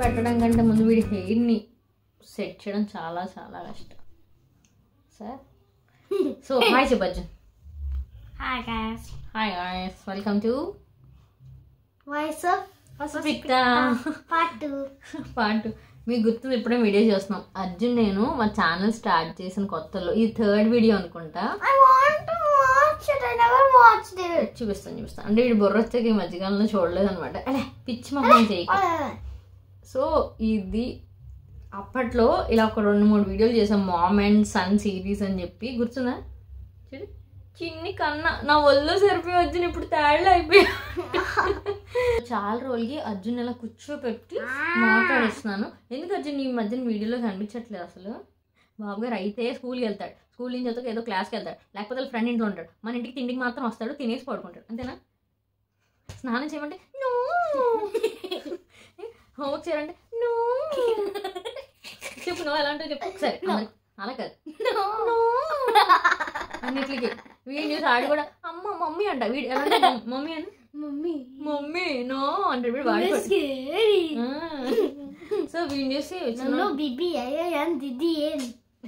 పెట్టడం కంటే ముందు వీడి హెయిర్ని సెట్ చేయడం చాలా చాలా కష్టం సార్ సో హాయ్ చెప్పచ్చు Hi guys. Hi guys welcome to Voice of హాస్పిటా Part 2. పార్ట్ మీకు గుర్తుంది ఇప్పుడే వీడియో చేస్తున్నాం అర్జున్ నేను మా ఛానల్ స్టార్ట్ చేసిన కొత్తలో ఇది థర్డ్ వీడియో అనుకుంటా I want to watch it. I never watched it. చూపిస్తాను చూపిస్తాను అంటే వీడు బుర్ర వచ్చాక ఈ మధ్యకాలంలో చూడలేదు అనమాట అరే పిచ్చి మొహం చేయకు సో ఇది అప్పట్లో ఇలా ఒక రెండు మూడు వీడియోలు చేసాం మామ్ అండ్ సన్ సిరీస్ అని చెప్పి గుర్తుందా చూడు చిన్ని కన్నా నా ఒళ్ళు సరిపోయి అర్జున్ ఇప్పుడు తేళ్ళు అయిపోయా చాలా రోజులకి అర్జున్ ఇలా కూర్చోపెట్టి మాట్లాడిస్తున్నాను ఎందుకు అర్జున్ ఈ మధ్యన వీడియోలో కనిపించట్లేదు అసలు బాబు గారు అయితే స్కూల్కి వెళ్తాడు స్కూల్ నుంచి వచ్చాక ఏదో క్లాస్కి వెళ్తాడు లేకపోతే వాళ్ళ ఫ్రెండ్ ఇంట్లో ఉంటాడు మన ఇంటికి తిండికి మాత్రం వస్తాడు తినేసి పడుకుంటాడు అంతేనా స్నానం చేయమంటే నో హోంవర్క్ చేయాలంటే నో చెప్పు నువ్వు ఎలా ఉంటావు చెప్పు సరే అలా కాదు No. అన్నిటికి వీడి న్యూస్ ఆడు కూడా అమ్మ మమ్మీ అంట వీడు ఎలా అంటే మమ్మీ అని Mummy. మమ్మీ నో అంటే వీడు వాడి You're scary. సో వీడి news No, no, Bibi. I am Didi. in.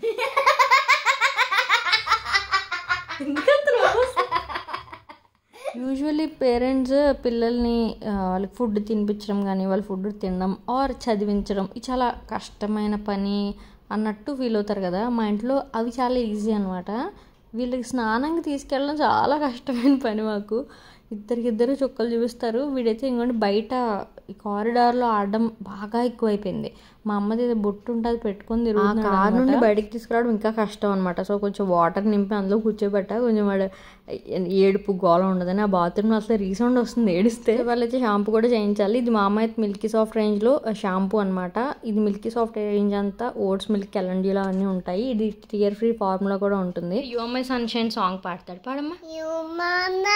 Usually parents పిల్లల్ని ఆ, వాళ్ళకి ఫుడ్ తినిపించడం కానీ వాళ్ళ ఫుడ్ తినడం ఆర్ చదివించడం ఇది చాలా కష్టమైన పని అన్నట్టు ఫీల్ అవుతారు కదా మా ఇంట్లో అవి చాలా ఈజీ అనమాట వీళ్ళకి స్నానంకి తీసుకెళ్ళడం చాలా కష్టమైన పని మాకు ఇద్దరికిద్దరు చుక్కలు చూపిస్తారు వీడైతే ఇంకోటి బయట ఈ కారిడార్లో ఆడడం బాగా ఎక్కువైపోయింది మా అమ్మది ఏదో బొట్టు ఉంటుంది పెట్టుకొని తిరుగుతున్నాడు కారు నుండి బయటికి తీసుకురావడం ఇంకా కష్టం అనమాట సో కొంచెం వాటర్ నింపి అందులో కూర్చోబెట్ట కొంచెం వాడు ఏడుపు గోల ఉండదని ఆ బాత్రూమ్లో అసలు రీసౌండ్ వస్తుంది ఏడిస్తే వాళ్ళైతే షాంపూ కూడా చేయించాలి ఇది మా అమ్మ అయితే మిల్కీ సాఫ్ట్ రేంజ్లో షాంపూ అనమాట ఇది మిల్కీ సాఫ్ట్ రేంజ్ అంతా ఓట్స్ మిల్క్ ఎలండిలో అన్నీ ఉంటాయి ఇది టియర్ ఫ్రీ ఫార్ములా కూడా ఉంటుంది యువమై సన్షైన్ సాంగ్ పాడతాడు పాడమ్మా You mama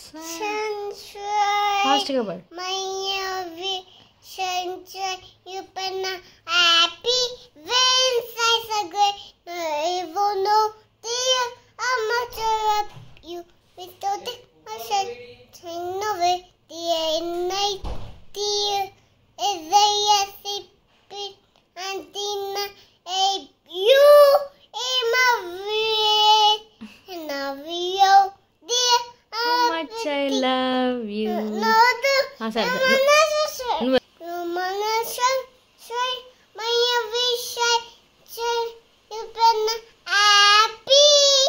sunshine. ఫాస్ట్గా పాడు My every sunshine. You been a happy when size a great. Even know dear, I'm not sure of you. We don't take my sunshine away. Day and night, dear. Is there a secret? And dinner, a you in my way. And I will, dear. Much I love you No, the. సరే నువ్వు మన shine my విషయ shine you బెన్ happy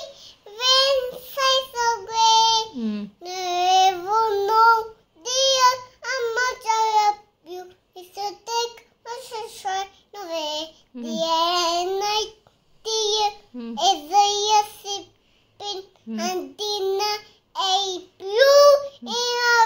when sky so great never know dear I'm much of you. It's a take my sunshine away. The night, dear, is a sipping and dinner a you in a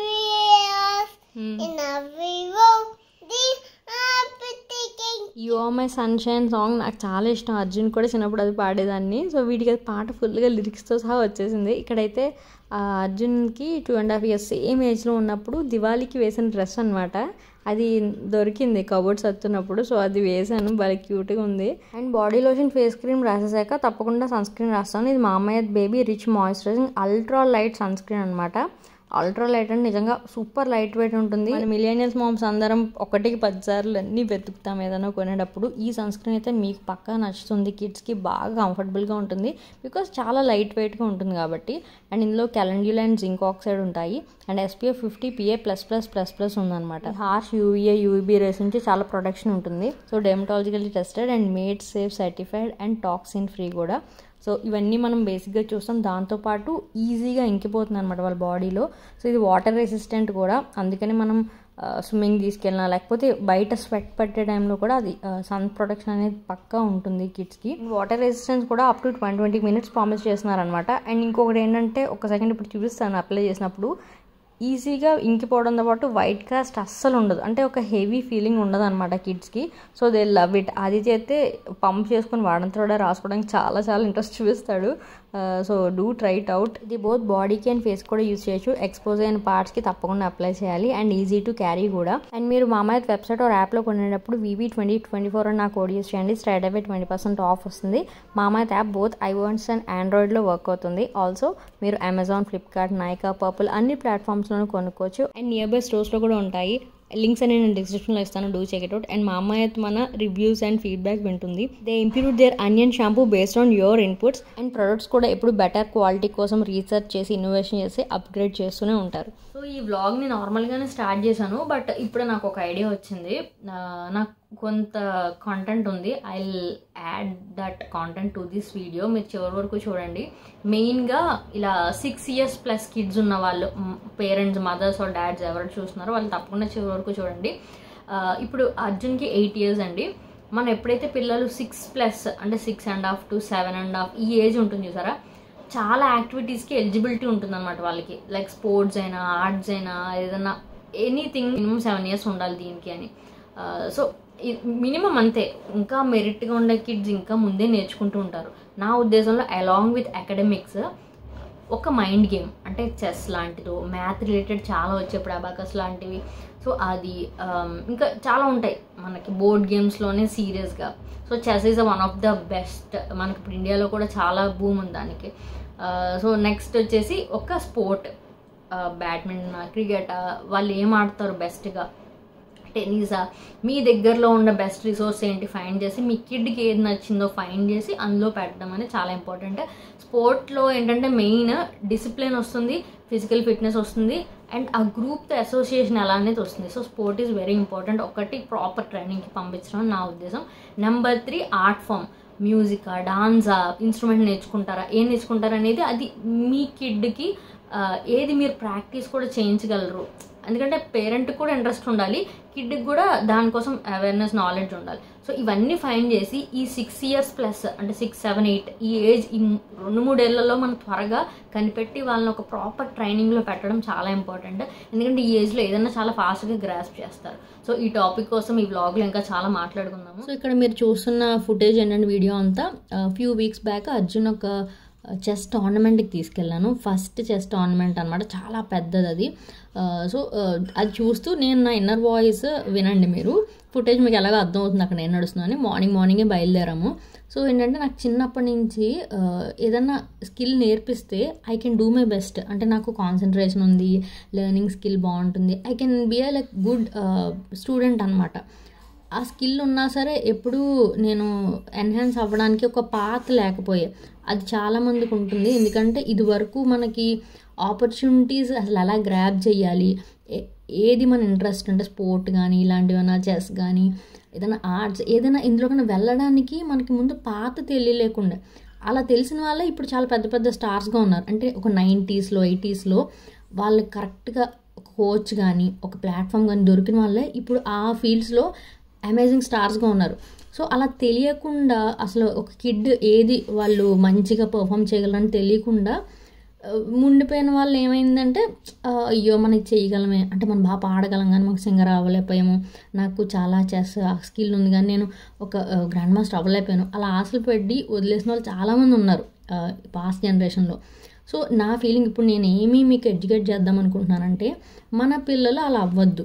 real in a real the happy taking you are my sunshine song నాకు చాలా ఇష్టం అర్జున్ కూడా చిన్నప్పుడు అది పాడేదాన్ని so వీటికి అది పాట ఫుల్గా లిరిక్స్తో సహా వచ్చేసింది ఇక్కడైతే ఆ, అర్జున్కి two and half years same ఏజ్లో ఉన్నప్పుడు దివాళీకి వేసిన డ్రెస్ అనమాట అది దొరికింది కబోర్డ్స్ వస్తున్నప్పుడు సో అది వేసాను భలే క్యూట్గా ఉంది and body lotion face cream రాసేసాక తప్పకుండా సన్ స్క్రీన్ రాస్తాను ఇది మా అమ్మాయి baby rich moisturizing ultra light sunscreen అనమాట అల్ట్రా లైట్ అంటే నిజంగా సూపర్ లైట్ వెయిట్ ఉంటుంది మిలియనియల్స్ మామ్స్ అందరం ఒకటికి పది సార్లు అన్నీ వెతుకుతాం ఏదైనా కొనేటప్పుడు ఈ సన్ స్క్రీన్ అయితే మీకు పక్కా నచ్చుతుంది కిడ్స్కి బాగా కంఫర్టబుల్గా ఉంటుంది బికాస్ చాలా లైట్ వెయిట్గా ఉంటుంది కాబట్టి అండ్ ఇందులో క్యాలెండ్యూల్ అండ్ జింక్ ఆక్సైడ్ ఉంటాయి and SPF fifty PA plus plus plus plus ఉందన్నమాట హార్ష్ యూవీఏ యూవీబీ రేస్ నుంచి చాలా ప్రొటెక్షన్ ఉంటుంది so dermatologically tested and made safe certified and toxin free కూడా సో ఇవన్నీ మనం బేసిక్గా చూస్తాం దాంతోపాటు ఈజీగా ఇంకిపోతుంది అనమాట వాళ్ళ బాడీలో సో ఇది వాటర్ రెసిస్టెంట్ కూడా అందుకని మనం స్విమ్మింగ్ తీసుకెళ్ళినా లేకపోతే బయట స్వెట్ పట్టే టైంలో కూడా అది సన్ ప్రొటెక్షన్ అనేది పక్కా ఉంటుంది కిడ్స్కి వాటర్ రెసిస్టెన్స్ కూడా up to twenty twenty minutes promise చేస్తున్నారనమాట అండ్ ఇంకొకటి ఏంటంటే ఒక సెకండ్ ఇప్పుడు చూపిస్తాను అప్లై చేసినప్పుడు ఈజీగా ఇంకిపోవడంతో పాటు వైట్ కాస్ట్ అస్సలు ఉండదు అంటే ఒక హెవీ ఫీలింగ్ ఉండదు అనమాట కిడ్స్కి సో దే లవ్ ఇట్ అది చేస్తే పంప్ చేసుకొని వాడంతో కూడా రాసుకోవడానికి చాలా చాలా ఇంట్రెస్ట్ చూపిస్తాడు so do try it out ఇది బోత్ బాడీకి అండ్ ఫేస్ కూడా యూస్ చేయొచ్చు ఎక్స్పోజ్ అయిన పార్ట్స్కి తప్పకుండా అప్లై చేయాలి అండ్ ఈజీ టు క్యారీ కూడా అండ్ మీరు మామాయత్ వెబ్సైట్ ఆర్ యాప్లో కొనేటప్పుడు వివి ట్వంటీ ట్వంటీ ఫోర్ అని నా కోడ్ యూస్ చేయండి straight away twenty percent off వస్తుంది Mamaearth app both iPhones and ఆండ్రాయిడ్లో వర్క్ అవుతుంది ఆల్సో మీరు అమెజాన్ ఫ్లిప్కార్ట్ నైకా పర్పుల్ అన్ని ప్లాట్ఫామ్స్లోనూ కొనుక్కోవచ్చు అండ్ నియర్ బై స్టోర్స్లో కూడా ఉంటాయి లింక్స్ అని నేను డిస్క్రిప్షన్లో ఇస్తాను do check it out and మా అమ్మాయి అయితే మన రివ్యూస్ అండ్ ఫీడ్బ్యాక్ వింటుంది they improve their onion shampoo based on your inputs and products కూడా ఎప్పుడు బెటర్ క్వాలిటీ కోసం రీసెర్చ్ చేసి ఇన్నోవేషన్ చేసి అప్గ్రేడ్ చేస్తూనే ఉంటారు సో ఈ వ్లాగ్ని నార్మల్గానే స్టార్ట్ చేశాను బట్ ఇప్పుడే నాకు ఒక ఐడియా వచ్చింది ఆ, నాకు కొంత కాంటెంట్ ఉంది I add that content to this video మీరు చివరి వరకు చూడండి మెయిన్గా ఇలా సిక్స్ ఇయర్స్ ప్లస్ కిడ్స్ ఉన్న వాళ్ళు పేరెంట్స్ మదర్స్ ఆర్ డాడ్స్ ఎవరు చూస్తున్నారో వాళ్ళు తప్పకుండా చివరి వరకు చూడండి ఆ, ఇప్పుడు అర్జున్కి ఎయిట్ ఇయర్స్ అండి మనం ఎప్పుడైతే పిల్లలు సిక్స్ ప్లస్ అంటే six and half to seven and half ఈ ఏజ్ ఉంటుంది చూసారా చాలా యాక్టివిటీస్కి ఎలిజిబిలిటీ ఉంటుంది అనమాట వాళ్ళకి లైక్ స్పోర్ట్స్ అయినా ఆర్ట్స్ అయినా ఏదైనా ఎనీథింగ్ మినిమం సెవెన్ ఇయర్స్ ఉండాలి దీనికి అని సో మినిమం అంతే ఇంకా మెరిట్గా ఉండే కిడ్స్ ఇంకా ముందే నేర్చుకుంటూ ఉంటారు నా ఉద్దేశంలో అలాంగ్ విత్ అకాడమిక్స్ ఒక మైండ్ గేమ్ అంటే చెస్ లాంటిదో మ్యాథ్ రిలేటెడ్ చాలా వచ్చేప్పుడు అబాకస్ లాంటివి సో అది um, ఇంకా చాలా ఉంటాయి మనకి బోర్డ్ గేమ్స్లోనే సీరియస్గా so chess is one of the best మనకి ఇప్పుడు ఇండియాలో కూడా చాలా భూమి ఉంది దానికి సో నెక్స్ట్ వచ్చేసి ఒక స్పోర్ట్ బ్యాడ్మింటన్ క్రికెట్ వాళ్ళు ఏం ఆడతారు బెస్ట్గా టెన్నిసా మీ దగ్గరలో ఉన్న బెస్ట్ రిసోర్స్ ఏంటి ఫైండ్ చేసి మీ కిడ్కి ఏది నచ్చిందో ఫైండ్ చేసి అందులో పెట్టడం అనేది చాలా ఇంపార్టెంట్ స్పోర్ట్లో ఏంటంటే మెయిన్ డిసిప్లిన్ వస్తుంది ఫిజికల్ ఫిట్నెస్ వస్తుంది అండ్ ఆ గ్రూప్తో అసోసియేషన్ ఎలా అనేది వస్తుంది so sport is very important ఒకటి ప్రాపర్ ట్రైనింగ్కి పంపించడం అని నా ఉద్దేశం నెంబర్ త్రీ ఆర్ట్ ఫామ్ మ్యూజికా డాన్సా ఇన్స్ట్రుమెంట్ నేర్చుకుంటారా ఏం నేర్చుకుంటారా అనేది అది మీ కిడ్కి ఏది మీరు ప్రాక్టీస్ కూడా చేయించగలరు ఎందుకంటే పేరెంట్కి కూడా ఇంట్రెస్ట్ ఉండాలి కిడ్కి కూడా దానికోసం అవేర్నెస్ నాలెడ్జ్ ఉండాలి సో ఇవన్నీ ఫైండ్ చేసి ఈ సిక్స్ ఇయర్స్ ప్లస్ అంటే సిక్స్ సెవెన్ ఎయిట్ ఈ ఏజ్ ఈ రెండు మూడేళ్లలో మనం త్వరగా కనిపెట్టి వాళ్ళని ఒక ప్రాపర్ ట్రైనింగ్లో పెట్టడం చాలా ఇంపార్టెంట్ ఎందుకంటే ఈ ఏజ్లో ఏదైనా చాలా ఫాస్ట్గా గ్రాస్ప్ చేస్తారు సో ఈ టాపిక్ కోసం ఈ వ్లాగ్లో ఇంకా చాలా మాట్లాడుకుందాము సో ఇక్కడ మీరు చూస్తున్న ఫుటేజ్ ఏంటంటే వీడియో అంతా ఫ్యూ వీక్స్ బ్యాక్ అర్జున్ ఒక చెస్ టోర్నమెంట్కి తీసుకెళ్ళాను ఫస్ట్ చెస్ టోర్నమెంట్ అనమాట చాలా పెద్దది అది సో అది చూస్తూ నేను నా ఇన్నర్ వాయిస్ వినండి మీరు ఫుటేజ్ మీకు ఎలాగో అర్థమవుతుంది అక్కడ నేను నడుస్తున్నాను మార్నింగ్ మార్నింగే బయలుదేరాము సో ఏంటంటే నాకు చిన్నప్పటి నుంచి ఆ, ఏదన్నా స్కిల్ నేర్పిస్తే I can do my best అంటే నాకు కాన్సన్ట్రేషన్ ఉంది లెర్నింగ్ స్కిల్ బాగుంటుంది I can be uh like good student అనమాట ఆ స్కిల్ ఉన్నా సరే ఎప్పుడు నేను ఎన్హాన్స్ అవ్వడానికి ఒక పాత్ లేకపోయే అది చాలా మందికి ఉంటుంది ఎందుకంటే ఇది వరకు మనకి ఆపర్చునిటీస్ అసలు ఎలా గ్రాప్ చేయాలి ఏ- ఏది మన ఇంట్రెస్ట్ అంటే స్పోర్ట్ కానీ ఇలాంటివన్నా చెస్ కానీ ఏదైనా ఆర్ట్స్ ఏదైనా ఇందులోకైనా వెళ్ళడానికి మనకి ముందు పాత తెలియలేకుండా అలా తెలిసిన వాళ్ళే ఇప్పుడు చాలా పెద్ద పెద్ద స్టార్స్గా ఉన్నారు అంటే ఒక నైంటీస్లో ఎయిటీస్లో వాళ్ళు కరెక్ట్గా ఒక కోచ్ కానీ ఒక ప్లాట్ఫామ్ కానీ దొరికిన వాళ్ళే ఇప్పుడు ఆ ఫీల్డ్స్లో అమేజింగ్ స్టార్స్గా ఉన్నారు సో అలా తెలియకుండా అసలు ఒక కిడ్ ఏది వాళ్ళు మంచిగా పర్ఫామ్ చేయగలరని తెలియకుండా ఆ, ఉండిపోయిన వాళ్ళు ఏమైందంటే ఆ, అయ్యో మనకి చేయగలమే అంటే మనం బాగా పాడగలం కానీ మాకు సింగర్ అవ్వలేకపోయాము నాకు చాలా చెస్ స్కిల్ ఉంది కానీ నేను ఒక గ్రాండ్ మాస్టర్ అవ్వలేకపోయాను అలా ఆశలు పెట్టి వదిలేసిన వాళ్ళు చాలామంది ఉన్నారు పాస్ట్ జనరేషన్లో సో నా ఫీలింగ్ ఇప్పుడు నేను ఏమీ మీకు ఎడ్యుకేట్ చేద్దాం అనుకుంటున్నానంటే మన పిల్లలు అలా అవ్వద్దు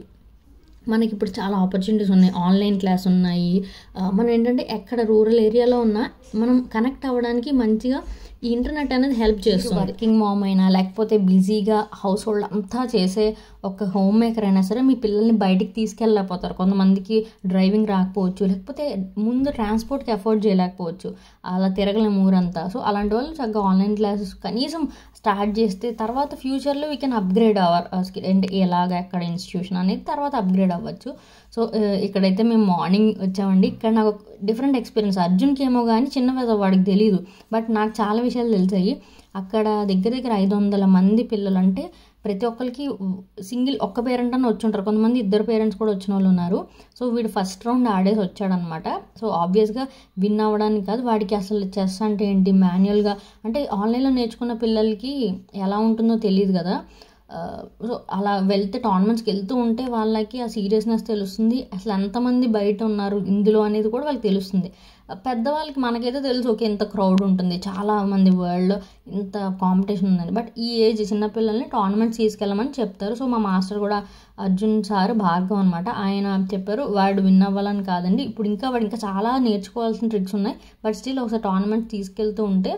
మనకి ఇప్పుడు చాలా ఆపర్చునిటీస్ ఉన్నాయి ఆన్లైన్ క్లాస్ ఉన్నాయి ఆ, మనం ఏంటంటే ఎక్కడ రూరల్ ఏరియాలో ఉన్నా మనం కనెక్ట్ అవ్వడానికి మంచిగా ఈ ఇంటర్నెట్ అనేది హెల్ప్ చేస్తుంది వర్కింగ్ మామ్ అయినా లేకపోతే బిజీగా హౌస్ హోల్డ్ అంతా చేసే ఒక హోమ్ మేకర్ అయినా సరే మీ పిల్లల్ని బయటికి తీసుకెళ్ళలేకపోతారు కొంతమందికి డ్రైవింగ్ రాకపోవచ్చు లేకపోతే ముందు ట్రాన్స్పోర్ట్కి అఫోర్డ్ చేయలేకపోవచ్చు అలా తిరగలేము ఊరంతా సో అలాంటి వాళ్ళు చక్కగా ఆన్లైన్ క్లాసెస్ కనీసం స్టార్ట్ చేస్తే తర్వాత ఫ్యూచర్లో we can upgrade our skill అంటే ఎలాగ ఎక్కడ ఇన్స్టిట్యూషన్ అనేది తర్వాత అప్గ్రేడ్ అవ్వచ్చు సో ఆ, ఇక్కడైతే మేము మార్నింగ్ వచ్చామండి ఇక్కడ నాకు డిఫరెంట్ ఎక్స్పీరియన్స్ అర్జున్కి ఏమో కానీ చిన్న పెద్ద వాడికి తెలియదు బట్ నాకు చాలా విషయాలు తెలిసాయి అక్కడ దగ్గర దగ్గర ఐదు వందల మంది పిల్లలు అంటే ప్రతి ఒక్కరికి సింగిల్ ఒక్క పేరెంట్ అని వచ్చి ఉంటారు కొంతమంది ఇద్దరు పేరెంట్స్ కూడా వచ్చిన వాళ్ళు ఉన్నారు సో వీడు ఫస్ట్ రౌండ్ ఆడేసి వచ్చాడనమాట సో ఆబ్వియస్గా విన్ అవ్వడానికి కాదు వాడికి అసలు చెస్ అంటే ఏంటి మాన్యువల్గా అంటే ఆన్లైన్లో నేర్చుకున్న పిల్లలకి ఎలా ఉంటుందో తెలియదు కదా ఆ, సో అలా వెళ్తే టోర్నమెంట్స్కి వెళ్తూ ఉంటే వాళ్ళకి ఆ సీరియస్నెస్ తెలుస్తుంది అసలు ఎంతమంది బయట ఉన్నారు ఇందులో అనేది కూడా వాళ్ళకి తెలుస్తుంది ఆ, పెద్దవాళ్ళకి మనకైతే తెలుసు ఓకే ఇంత క్రౌడ్ ఉంటుంది చాలా మంది వరల్డ్లో ఇంత కాంపిటీషన్ ఉందని బట్ ఈ ఏజ్ చిన్నపిల్లల్ని టోర్నమెంట్స్ తీసుకెళ్ళమని చెప్తారు సో మా మాస్టర్ కూడా అర్జున్ సార్ భార్గవ్ అనమాట ఆయన చెప్పారు వాడు విన్ అవ్వాలని కాదండి ఇప్పుడు ఇంకా వాడు ఇంకా చాలా నేర్చుకోవాల్సిన ట్రిక్స్ ఉన్నాయి బట్ స్టిల్ ఒకసారి టోర్నమెంట్ తీసుకెళ్తూ ఉంటే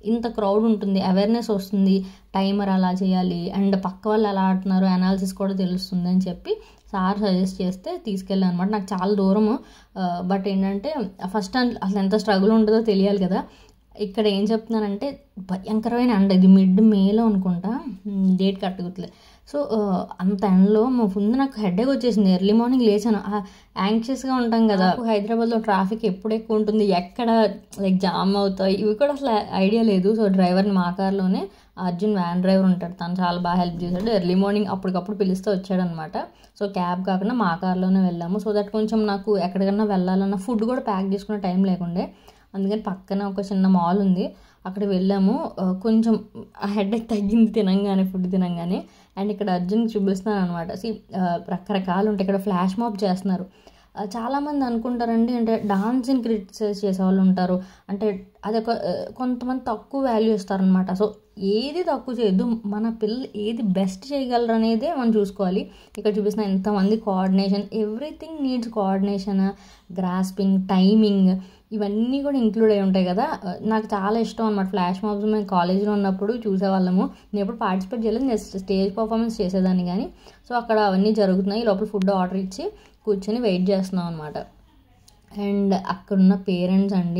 ఇంత క్రౌడ్ ఉంటుంది అవేర్నెస్ వస్తుంది టైమర్ అలా చేయాలి అండ్ పక్క వాళ్ళు ఎలా ఆడుతున్నారు అనాలిసిస్ కూడా తెలుస్తుంది అని చెప్పి సార్ సజెస్ట్ చేస్తే తీసుకెళ్ళాను అనమాట నాకు చాలా దూరము బట్ ఏంటంటే ఫస్ట్ అసలు ఎంత స్ట్రగుల్ ఉంటుందో తెలియాలి కదా ఇక్కడ ఏం చెప్తున్నానంటే భయంకరమైన ఎండ ఇది మిడ్ మేలో అనుకుంటా డేట్ కట్టుకుతలే సో అంత ఎండలో మా ముందు నాకు హెడేక్ వచ్చేసింది ఎర్లీ మార్నింగ్ లేచాను యాంగ్షియస్గా ఉంటాం కదా హైదరాబాద్లో ట్రాఫిక్ ఎప్పుడు ఎక్కువ ఉంటుంది ఎక్కడ లైక్ జామ్ అవుతాయి ఇవి కూడా అసలు ఐడియా లేదు సో డ్రైవర్ని మా కార్లోనే అర్జున్ వ్యాన్ డ్రైవర్ ఉంటాడు తను చాలా బాగా హెల్ప్ చేశాడు ఎర్లీ మార్నింగ్ అప్పటికప్పుడు పిలిస్తే వచ్చాడనమాట సో క్యాబ్ కాకుండా మా కార్లోనే వెళ్ళాము సో దట్ కొంచెం నాకు ఎక్కడికన్నా వెళ్ళాలన్నా ఫుడ్ కూడా ప్యాక్ చేసుకునే టైం లేకుండే అందుకని పక్కన ఒక చిన్న మాల్ ఉంది అక్కడ వెళ్ళాము కొంచెం హెడేక్ తగ్గింది తినంగానే ఫుడ్ తినంగానే అండ్ ఇక్కడ అర్జున్ చూపిస్తున్నాను అనమాట సి రకరకాలు ఉంటాయి ఇక్కడ ఫ్లాష్ మాప్ చేస్తున్నారు చాలామంది అనుకుంటారండి అంటే డాన్స్ని క్రిటిసైజ్ చేసే వాళ్ళు ఉంటారు అంటే అదొక కొంతమంది తక్కువ వాల్యూ ఇస్తారనమాట సో ఏది తక్కువ చేయొద్దు మన పిల్లలు ఏది బెస్ట్ చేయగలరు అనేదే మనం చూసుకోవాలి ఇక్కడ చూపిస్తున్న ఎంతమంది coordination everything needs coordination grasping timing ఇవన్నీ కూడా ఇంక్లూడ్ అయి ఉంటాయి కదా నాకు చాలా ఇష్టం అనమాట ఫ్లాష్ మాబ్స్ మేము కాలేజీలో ఉన్నప్పుడు చూసేవాళ్ళము నేను ఎప్పుడు పార్టిసిపేట్ చేయలేదు నేను స్టేజ్ పర్ఫార్మెన్స్ చేసేదాన్ని కానీ సో అక్కడ అవన్నీ జరుగుతున్నాయి లోపల ఫుడ్ ఆర్డర్ ఇచ్చి కూర్చొని వెయిట్ చేస్తున్నాం అనమాట అండ్ అక్కడున్న పేరెంట్స్ అండి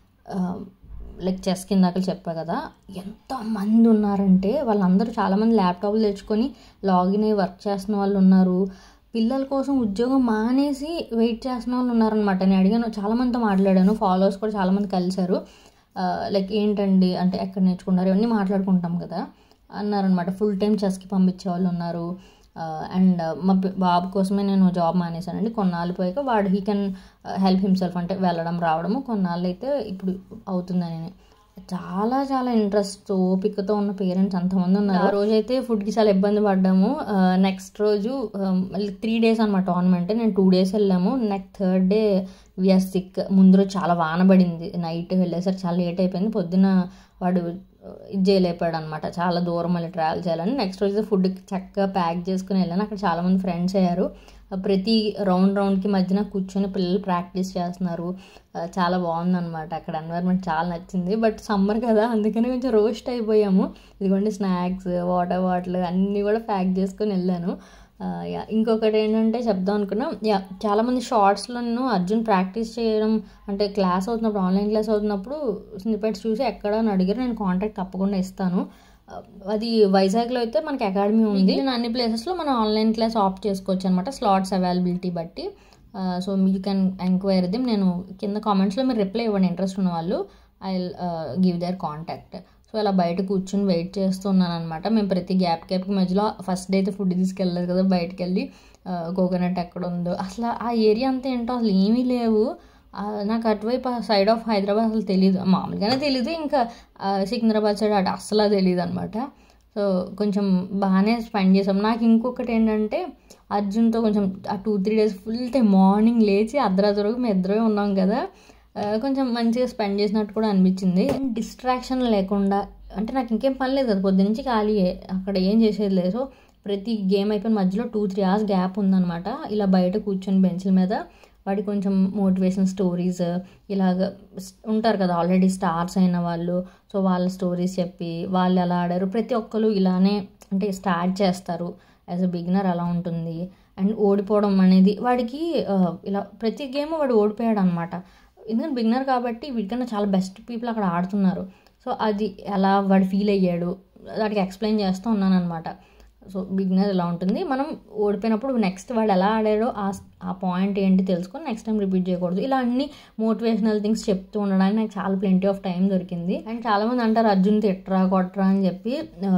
లైక్ చెస్ కిందాక చెప్పా కదా ఎంతమంది ఉన్నారంటే వాళ్ళందరూ చాలామంది ల్యాప్టాప్లు తెచ్చుకొని లాగిన్ అయ్యి వర్క్ చేస్తున్న వాళ్ళు ఉన్నారు పిల్లల కోసం ఉద్యోగం మానేసి వెయిట్ చేస్తున్న వాళ్ళు ఉన్నారనమాట నేను అడిగాను చాలామందితో మాట్లాడాను ఫాలోవర్స్ కూడా చాలామంది కలిశారు లైక్ ఏంటండి అంటే ఎక్కడ నేర్చుకున్నారు ఇవన్నీ మాట్లాడుకుంటాం కదా అన్నారనమాట ఫుల్ టైం చెస్కి పంపించే వాళ్ళు ఉన్నారు అండ్ మా బాబు కోసమే నేను జాబ్ మానేశానండి కొన్నాళ్ళు పోయాక వాడు హీ కెన్ హెల్ప్ హిమ్సెల్ఫ్ అంటే వెళ్ళడం రావడము కొన్నాళ్ళు అయితే ఇప్పుడు అవుతుందని చాలా చాలా ఇంట్రెస్ట్ ఓపికతో ఉన్న పేరెంట్స్ అంతమంది ఉన్నారు ఆ రోజు అయితే ఫుడ్కి చాలా ఇబ్బంది పడ్డాము నెక్స్ట్ రోజు మళ్ళీ త్రీ డేస్ అనమాట టోర్నమెంట్ నేను టూ డేస్ వెళ్ళాము next third day we're sick ముందు రోజు చాలా వాన పడింది నైట్ వెళ్ళేసరికి చాలా లేట్ అయిపోయింది పొద్దున వాడు ఇది చేయలేపాడు అనమాట చాలా దూరం మళ్ళీ ట్రావెల్ చేయాలని నెక్స్ట్ రోజు ఫుడ్ చక్కగా ప్యాక్ చేసుకుని వెళ్ళాను అక్కడ చాలామంది ఫ్రెండ్స్ అయ్యారు ప్రతి రౌండ్ రౌండ్కి మధ్యన కూర్చొని పిల్లలు ప్రాక్టీస్ చేస్తున్నారు చాలా బాగుందన్నమాట అక్కడ ఎన్వైర్న్మెంట్ చాలా నచ్చింది బట్ సమ్మర్ కదా అందుకని కొంచెం రోస్ట్ అయిపోయాము ఇదిగోండి స్నాక్స్ వాటర్ బాటిల్ అన్నీ కూడా ప్యాక్ చేసుకొని వెళ్ళాను యా ఇంకొకటి ఏంటంటే చెప్దాం అనుకున్నా యా చాలామంది షార్ట్స్లో అర్జున్ ప్రాక్టీస్ చేయడం అంటే క్లాస్ అవుతున్నప్పుడు ఆన్లైన్ క్లాస్ అవుతున్నప్పుడు స్నిపెట్స్ చూసి ఎక్కడ అని అడిగారు నేను కాంటాక్ట్ తప్పకుండా ఇస్తాను అది వైజాగ్లో అయితే మనకి అకాడమీ ఉంది నేను అన్ని ప్లేసెస్లో మనం ఆన్లైన్ క్లాస్ ఆప్ట్ చేసుకోవచ్చు అనమాట స్లాట్స్ అవైలబిలిటీ బట్టి so you can enquiry them నేను కింద కామెంట్స్లో మీరు రిప్లై ఇవ్వండి ఇంట్రెస్ట్ ఉన్న వాళ్ళు I give their contact so అలా బయట కూర్చొని వెయిట్ చేస్తున్నాను అనమాట మేము ప్రతి గ్యాప్ గ్యాప్కి మధ్యలో ఫస్ట్ డే అయితే ఫుడ్ తీసుకెళ్ళలేదు కదా బయటకు వెళ్ళి కోకోనట్ ఎక్కడ ఉందో అసలు ఆ ఏరియా అంతా ఏంటో అసలు ఏమీ లేవు నాకు అటువైపు సైడ్ ఆఫ్ హైదరాబాద్ అసలు తెలియదు మామూలుగానే తెలియదు ఇంకా సికింద్రాబాద్ సైడ్ అటు అస్సలు తెలియదు అనమాట సో కొంచెం బాగానే స్పెండ్ చేసాం నాకు ఇంకొకటి ఏంటంటే అర్జున్తో కొంచెం ఆ two three days full time morning లేచి అర్ధరాత్రి మేము ఇద్దరే ఉన్నాం కదా కొంచెం మంచిగా స్పెండ్ చేసినట్టు కూడా అనిపించింది డిస్ట్రాక్షన్ లేకుండా అంటే నాకు ఇంకేం పని లేదు కదా పొద్దు నుంచి ఖాళీయే అక్కడ ఏం చేసేది లేదు సో ప్రతి గేమ్ అయిపోయిన మధ్యలో టూ త్రీ అవర్స్ గ్యాప్ ఉందన్నమాట ఇలా బయట కూర్చొని బెంచ్ల మీద వాడి కొంచెం మోటివేషన్ స్టోరీస్ ఇలాగ ఉంటారు కదా ఆల్రెడీ స్టార్స్ అయిన వాళ్ళు సో వాళ్ళ స్టోరీస్ చెప్పి వాళ్ళు ఎలా ఆడారు ప్రతి ఒక్కరు ఇలానే అంటే స్టార్ట్ చేస్తారు యాజ్ అ బిగినర్ అలా ఉంటుంది అండ్ ఓడిపోవడం అనేది వాడికి ఇలా ప్రతి గేమ్ వాడు ఓడిపోయాడు అనమాట ఎందుకంటే బిగినర్ కాబట్టి వీడికన్నా చాలా బెస్ట్ పీపుల్ అక్కడ ఆడుతున్నారు సో అది ఎలా వాడు ఫీల్ అయ్యాడు వాడికి ఎక్స్ప్లెయిన్ చేస్తూ ఉన్నాను అనమాట సో బిగినర్ ఎలా ఉంటుంది మనం ఓడిపోయినప్పుడు నెక్స్ట్ వాడు ఎలా ఆడాడో ఆ ఆ పాయింట్ ఏంటి తెలుసుకొని నెక్స్ట్ టైం రిపీట్ చేయకూడదు ఇలా అన్ని మోటివేషనల్ థింగ్స్ చెప్తూ ఉండడానికి నాకు చాలా ప్లెంటీ ఆఫ్ టైం దొరికింది అండ్ చాలామంది అంటారు అర్జున్ తిట్రా కొట్రా అని చెప్పి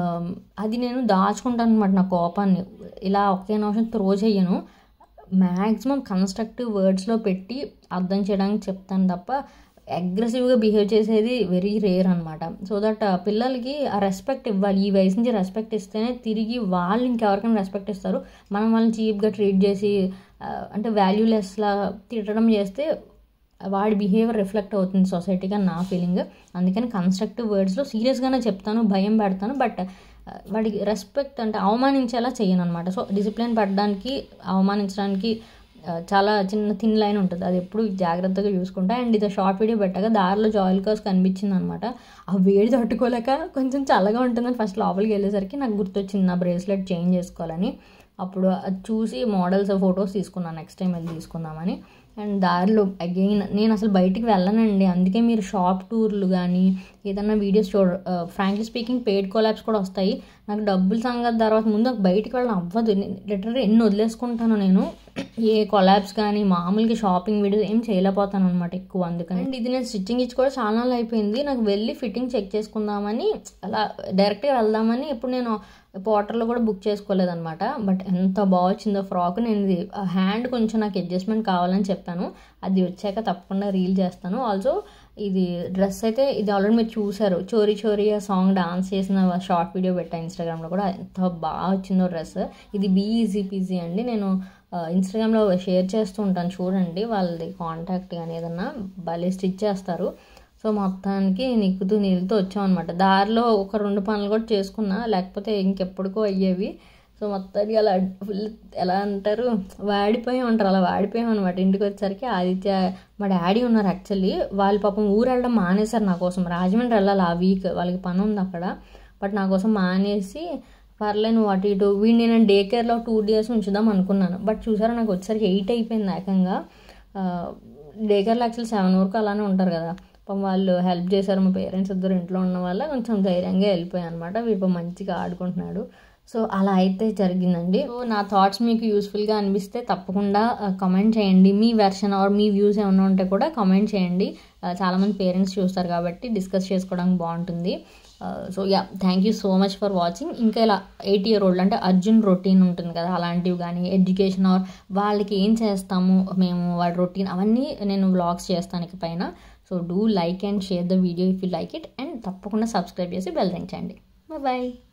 అది నేను దాచుకుంటాను అనమాట నా కోపాన్ని ఇలా ఒకే నిమిషం త్రో చెయ్యను మ్యాక్సిమం కన్స్ట్రక్టివ్ వర్డ్స్లో పెట్టి అర్థం చేయడానికి చెప్తాను తప్ప అగ్రెసివ్గా బిహేవ్ చేసేది వెరీ రేర్ అనమాట సో దట్ పిల్లలకి ఆ రెస్పెక్ట్ ఇవ్వాలి ఈ వయసు నుంచి రెస్పెక్ట్ ఇస్తేనే తిరిగి వాళ్ళు ఇంకెవరికైనా రెస్పెక్ట్ ఇస్తారు మనం వాళ్ళని చీప్గా ట్రీట్ చేసి అంటే వాల్యూలెస్లా తిట్టడం చేస్తే వాడి బిహేవియర్ రిఫ్లెక్ట్ అవుతుంది సొసైటీగా నా ఫీలింగ్ అందుకని కన్స్ట్రక్టివ్ వర్డ్స్లో సీరియస్గానే చెప్తాను భయం పెడతాను బట్ వాడికి రెస్పెక్ట్ అంటే అవమానించేలా చేయను అనమాట సో డిసిప్లిన్ పెట్టడానికి అవమానించడానికి ఆ, చాలా చిన్న థిన్ లైన్ ఉంటుంది అది ఎప్పుడు జాగ్రత్తగా చూసుకుంటా అండ్ ఇది షార్ట్ వీడియో పెట్టగా దారిలో జాయిల్ కాస్ కనిపించింది అనమాట ఆ వేడి తట్టుకోలేక కొంచెం చల్లగా ఉంటుందని ఫస్ట్ లోపలికి వెళ్ళేసరికి నాకు గుర్తొచ్చింది నా బ్రేస్లెట్ చేంజ్ చేసుకోవాలని అప్పుడు అది చూసి మోడల్స్ ఫొటోస్ తీసుకున్నాను నెక్స్ట్ టైం వెళ్ళి తీసుకుందామని అండ్ దారిలో అగైన్ నేను అసలు బయటికి వెళ్ళనండి అందుకే మీరు షాప్ టూర్లు కానీ ఏదన్నా వీడియోస్ చూడ ఫ్రాంక్లీ స్పీకింగ్ పెయిడ్ కొలాబ్స్ కూడా వస్తాయి నాకు డబ్బులు సంగతి తర్వాత ముందు నాకు బయటికి వెళ్ళడం అవ్వదు లిటరల్ ఎన్ని వదిలేసుకుంటాను నేను ఏ కొలాబ్స్ కానీ మామూలుగా షాపింగ్ వీడియోస్ ఏం చేయలేకపోతాను అనమాట ఎక్కువ అందుకని అండ్ ఇది నేను స్టిచ్చింగ్ ఇచ్చి కూడా చాలా నాళ్ళు అయిపోయింది నాకు వెళ్ళి ఫిట్టింగ్ చెక్ చేసుకుందామని అలా డైరెక్ట్గా వెళ్దామని ఇప్పుడు నేను పోర్టర్లో కూడా బుక్ చేసుకోలేదన్నమాట బట్ ఎంత బాగా వచ్చిందో ఫ్రాక్ నేను ఇది హ్యాండ్ కొంచెం నాకు అడ్జస్ట్మెంట్ కావాలని చెప్పాను అది వచ్చాక తప్పకుండా రీల్ చేస్తాను ఆల్సో ఇది డ్రెస్ అయితే ఇది ఆల్రెడీ మీరు చూసారు చోరీ చోరీ ఆ సాంగ్ డాన్స్ చేసిన షార్ట్ వీడియో పెట్టా ఇన్స్టాగ్రామ్లో కూడా ఎంత బాగా వచ్చిందో డ్రెస్ ఇది బీ ఈజీ పీజీ అండి నేను ఇన్స్టాగ్రామ్లో షేర్ చేస్తూ ఉంటాను చూడండి వాళ్ళది కాంటాక్ట్ కానీ ఏదన్నా భలే స్టిచ్ చేస్తారు సో మొత్తానికి నిక్కుతూ నీళ్ళతో వచ్చాం అనమాట దారిలో ఒక రెండు పనులు కూడా చేసుకున్నా లేకపోతే ఇంకెప్పటికో అయ్యేవి సో మొత్తానికి అలా ఫుల్ ఎలా అంటారు వాడిపోయాం అంటారు అలా వాడిపోయాం అనమాట ఇంటికి వచ్చేసరికి ఆదిత్య మా డాడీ ఉన్నారు యాక్చువల్లీ వాళ్ళు పాపం ఊరు వెళ్ళడం మానేశారు నా కోసం రాజమండ్రి వెళ్ళాలి ఆ వీక్ వాళ్ళకి పని ఉంది అక్కడ బట్ నా కోసం మానేసి పర్లే నువ్వు అటు ఇటు వీడిని నేను డే కేర్లో టూ డేస్ ఉంచుదాం అనుకున్నాను బట్ చూసారా నాకు వచ్చేసరికి ఎయిట్ అయిపోయింది ఏకంగా డే కేర్లో యాక్చువల్ సెవెన్ వరకు అలానే ఉంటారు కదా పాపం వాళ్ళు హెల్ప్ చేశారు మా పేరెంట్స్ ఇద్దరు ఇంట్లో ఉన్న వల్ల కొంచెం ధైర్యంగా వెళ్ళిపోయాయి అనమాట వీడు మంచిగా ఆడుకుంటున్నాడు సో అలా అయితే జరిగిందండి సో నా థాట్స్ మీకు యూస్ఫుల్గా అనిపిస్తే తప్పకుండా కమెంట్ చేయండి మీ వెర్షన్ ఆర్ మీ వ్యూస్ ఏమైనా ఉంటే కూడా కమెంట్ చేయండి ఆ, చాలామంది పేరెంట్స్ చూస్తారు కాబట్టి డిస్కస్ చేసుకోవడానికి బాగుంటుంది so yeah thank you so much for watching ఇంకా ఇలా ఎయిట్ ఇయర్ ఓల్డ్ అంటే అర్జున్ రొటీన్ ఉంటుంది కదా అలాంటివి కానీ ఎడ్యుకేషన్ ఆర్ వాళ్ళకి ఏం చేస్తాము మేము వాడి రొటీన్ అవన్నీ నేను వ్లాగ్స్ చేస్తాను ఇక పైన so do like and share the video if you like it and తప్పకుండా సబ్స్క్రైబ్ చేసి బెల్ రింగ్ చేయండి బాయ్